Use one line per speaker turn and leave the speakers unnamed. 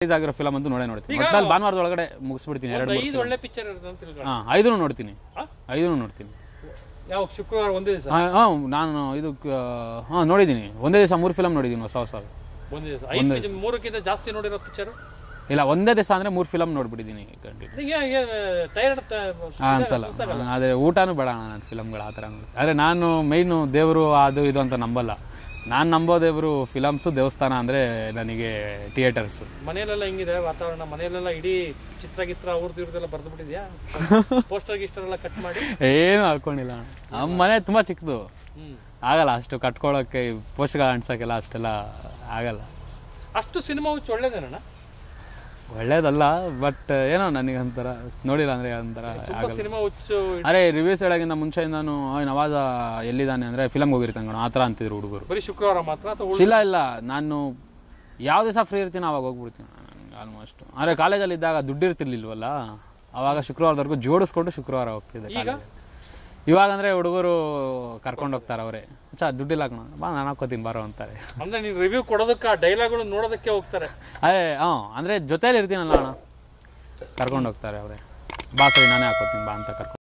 Release ಆಗಿರೋ film ಅಂತೂ ನೋಡೇ ನೋಡ್ತೀನಿ ಒಟ್ನಲ್ಲಿ ಭಾನುವಾರದ ಒಳಗಡೆ ಮುಗಿಸ್ಬಿಡ್ತೀನಿ ಎರಡು
ಒಂದು ಐದು ಒಳ್ಳೆ ಪಿಕ್ಚರ್ ಇರುತ್ತೆ ಅಂತ ತಿಳ್ಕೊಳ್ಳಿ
ಹಾಂ ಐದೂ ನೋಡ್ತೀನಿ
ಆ?
ಐದೂ ನೋಡ್ತೀನಿ
ಯಾವ ಶುಕ್ರವಾರ ಒಂದೇ ದಿವಸ
ಹಾಂ ನಾನು ಇದು ಹಾಂ ನೋಡಿದ್ದೀನಿ ಒಂದೇ ದಿವಸ ಮೂರು ಫಿಲಮ್ ನೋಡಿದ್ದೀನಿ ಹೊಸ ಹೊಸ
ಒಂದೇ ದಿವಸ ಐದು picture- ಮೂರಕ್ಕಿಂತ ಜಾಸ್ತಿ ನೋಡಿರೋ ಪಿಕ್ಚರ್
ಇಲ್ಲ ಒಂದೇ ದಿವಸ ಅಂದರೆ ಮೂರು ಫಿಲಮ್ ನೋಡ್ಬಿಟ್ಟಿದ್ದೀನಿ ಕಂಟಿನ್ಯೂ
ಟೈರ್ಡ್
ಹಾಂ ಅನ್ಸಲ್ಲ ಅದೇ ಊಟನೂ ಬೇಡ ನನ್ನ ಫಿಲಮ್ಗಳು ಆ ಥರ ಆದರೆ ನಾನು ಮೈನು ದೇವರು ಅದು ಇದು ಅಂತ ನಂಬಲ್ಲ ನಾನು ನಂಬೋ ದೇವರು ಫಿಲಮ್ಸು ದೇವಸ್ಥಾನ ಅಂದರೆ ನನಗೆ ಥಿಯೇಟರ್ಸು
ಮನೆಯಲ್ಲೆಲ್ಲ ಹಿಂಗಿದೆ ವಾತಾವರಣ ಮನೆಯಲ್ಲೆಲ್ಲ ಇಡೀ ಚಿತ್ರ ಗಿತ್ರ ಅವ್ರದ್ದು ಇವ್ರದ್ದೆಲ್ಲ ಬರ್ದು ಬಿಟ್ಟಿದ್ಯಾ ಪೋಸ್ಟರ್ ಗಿಸ್ಟರ್ ಎಲ್ಲ ಕಟ್ ಮಾಡಿ
ಏನು ಹಾಕ್ಕೊಂಡಿಲ್ಲ ನಮ್ಮ ಮನೆ ತುಂಬ ಚಿಕ್ಕದು
ಹ್ಮ್
ಆಗಲ್ಲ ಅಷ್ಟು ಕಟ್ಕೊಳ್ಳೋಕ್ಕೆ ಪೋಷಕ ಅಂಟ್ಸೋಕ್ಕೆಲ್ಲ ಅಷ್ಟೆಲ್ಲ ಆಗಲ್ಲ
ಅಷ್ಟು ಸಿನಿಮಾ ಹುಚ್ಚು ಒಳ್ಳೇದೇನಣ್ಣ
ಒಳ್ಳೇದಲ್ಲ ಬಟ್ ಏನೋ ನನಗೆ ಒಂಥರ ನೋಡಿಲ್ಲ ಅಂದರೆ ಒಂಥರ
ತುಂಬಾ ಸಿನಿಮಾ ಹುಚ್ಚು
ಅರೆ ರಿವ್ಯೂಸ್ ಹೇಳೋಕ್ಕಿಂತ ಮುಂಚೆಯಿಂದಾನು "ಓಯ್, ನವಾಜ ಎಲ್ಲಿದ್ದಾನೆ ಅಂದರೆ ಫಿಲಮ್ಗೆ ಹೋಗಿರ್ತಾನೆ ಕಣೋ ಆ ಥರ ಅಂತಿದ್ರು ಹುಡುಗರು
ಬರೀ ಶುಕ್ರವಾರ ಮಾತ್ರ ಅಥವಾ
ಇಲ್ಲ ಇಲ್ಲ ನಾನು ಯಾವ ದಿವಸ ಫ್ರೀ ಇರ್ತೀನಿ ಅವಾಗ ಹೋಗ್ಬಿಡ್ತೀನಿ ಆಲ್ಮೋಸ್ಟ್ ಆದರೆ ಕಾಲೇಜಲ್ಲಿ ಇದ್ದಾಗ ದುಡ್ಡು ಇರ್ತಿರ್ಲಿಲ್ವಲ್ಲ ಅವಾಗ ಶುಕ್ರವಾರದವರೆಗೂ ಜೋಡಿಸ್ಕೊಂಡು ಶುಕ್ರವಾರ ಹೋಗ್ತಿದ್ದೆ ಕಾಲೇಜಿಗೆ. ಇವಾಗ ಅಂದರೆ ಹುಡುಗರು ಕರ್ಕೊಂಡು ಹೋಗ್ತಾರೆ ಅವರೇ ಚಾ ದುಡ್ಡಿಲ್ಲ ಕಣ ಬಾ ನಾನು ಹಾಕೋತೀನಿ ಬಾರೋ ಅಂತಾರೆ
ಅಂದ್ರೆ ನೀನು ರಿವ್ಯೂ ಕೊಡೋದಕ್ಕೆ ಆ ಡೈಲಾಗ್ಗಳು ನೋಡೋದಕ್ಕೆ ಹೋಗ್ತಾರೆ
ಅದೇ ಹಾಂ ಅಂದರೆ ಜೊತೇಲಿ ಇರ್ತೀನಲ್ಲ ಅಣ್ಣ ಕರ್ಕೊಂಡು ಹೋಗ್ತಾರೆ ಅವರೇ ಬಾ ಸರಿ ನಾನೇ ಹಾಕೋತೀನಿ ಬಾ ಅಂತ ಕರ್ಕೊಂಡು